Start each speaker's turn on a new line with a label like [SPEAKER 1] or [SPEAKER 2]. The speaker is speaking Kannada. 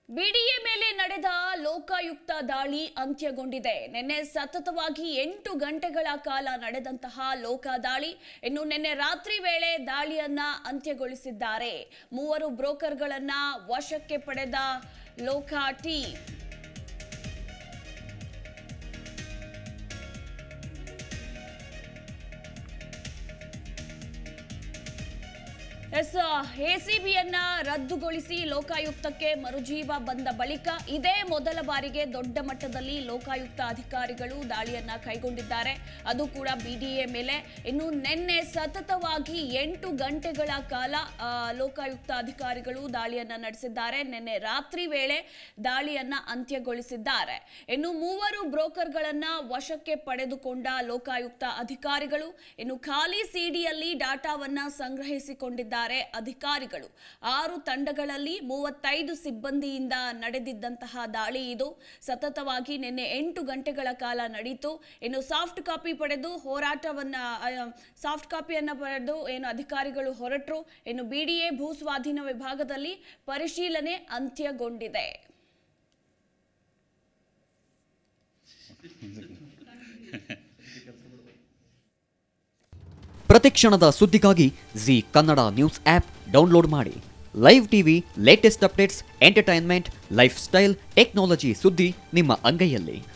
[SPEAKER 1] ಬಿಡಿಎ ಮೇಲೆ ನಡೆದ ಲೋಕಾಯುಕ್ತ ದಾಳಿ ಅಂತ್ಯಗೊಂಡಿದೆ ನಿನ್ನೆ ಸತತವಾಗಿ ಎಂಟು ಗಂಟೆಗಳ ಕಾಲ ನಡೆದಂತಹ ಲೋಕ ದಾಳಿ ಇನ್ನು ನಿನ್ನೆ ರಾತ್ರಿ ವೇಳೆ ದಾಳಿಯನ್ನ ಅಂತ್ಯಗೊಳಿಸಿದ್ದಾರೆ ಮೂವರು ಬ್ರೋಕರ್ಗಳನ್ನ ವಶಕ್ಕೆ ಪಡೆದ ಲೋಕ ಟೀಮ್ ಎಸ್ ಎಸಿಬಿಯನ್ನ ರದ್ದುಗೊಳಿಸಿ ಲೋಕಾಯುಕ್ತಕ್ಕೆ ಮರುಜೀವ ಬಂದ ಬಳಿಕ ಇದೇ ಮೊದಲ ಬಾರಿಗೆ ದೊಡ್ಡ ಮಟ್ಟದಲ್ಲಿ ಲೋಕಾಯುಕ್ತ ಅಧಿಕಾರಿಗಳು ದಾಳಿಯನ್ನ ಕೈಗೊಂಡಿದ್ದಾರೆ ಅದು ಕೂಡ ಬಿಡಿಎ ಮೇಲೆ ಇನ್ನು ನಿನ್ನೆ ಸತತವಾಗಿ ಎಂಟು ಗಂಟೆಗಳ ಕಾಲ ಆ, ಲೋಕಾಯುಕ್ತ ಅಧಿಕಾರಿಗಳು ದಾಳಿಯನ್ನ ನಡೆಸಿದ್ದಾರೆ ನಿನ್ನೆ ರಾತ್ರಿ ವೇಳೆ ದಾಳಿಯನ್ನ ಅಂತ್ಯಗೊಳಿಸಿದ್ದಾರೆ ಇನ್ನು ಮೂವರು ಬ್ರೋಕರ್ಗಳನ್ನ ವಶಕ್ಕೆ ಪಡೆದುಕೊಂಡ ಲೋಕಾಯುಕ್ತ ಅಧಿಕಾರಿಗಳು ಇನ್ನು ಖಾಲಿ ಸಿಡಿಯಲ್ಲಿ ಡಾಟಾವನ್ನ ಸಂಗ್ರಹಿಸಿಕೊಂಡಿದ್ದಾರೆ ಅಧಿಕಾರಿಗಳು ಆರು ತಂಡಗಳಲ್ಲಿ ಮೂವತ್ತೈದು ಸಿಬ್ಬಂದಿಯಿಂದ ನಡೆದಿದ್ದಂತಹ ದಾಳಿ ಇದು ಸತತವಾಗಿ ನಿನ್ನೆ ಎಂಟು ಗಂಟೆಗಳ ಕಾಲ ನಡೀತು ಇನ್ನು ಸಾಫ್ಟ್ ಕಾಪಿ ಪಡೆದು ಹೋರಾಟವನ್ನ ಸಾಫ್ಟ್ ಕಾಪಿಯನ್ನ ಪಡೆದು ಏನು ಅಧಿಕಾರಿಗಳು ಹೊರಟರು ಇನ್ನು ಬಿಡಿಎ ಭೂ ಸ್ವಾಧೀನ ವಿಭಾಗದಲ್ಲಿ ಪರಿಶೀಲನೆ ಅಂತ್ಯಗೊಂಡಿದೆ
[SPEAKER 2] ಪ್ರತಿಕ್ಷಣದ ಸುದ್ದಿಗಾಗಿ Zee Kannada news app download ಮಾಡಿ live TV latest updates entertainment lifestyle technology ಸುದ್ದಿ ನಿಮ್ಮ ಅಂಗೈಯಲ್ಲಿ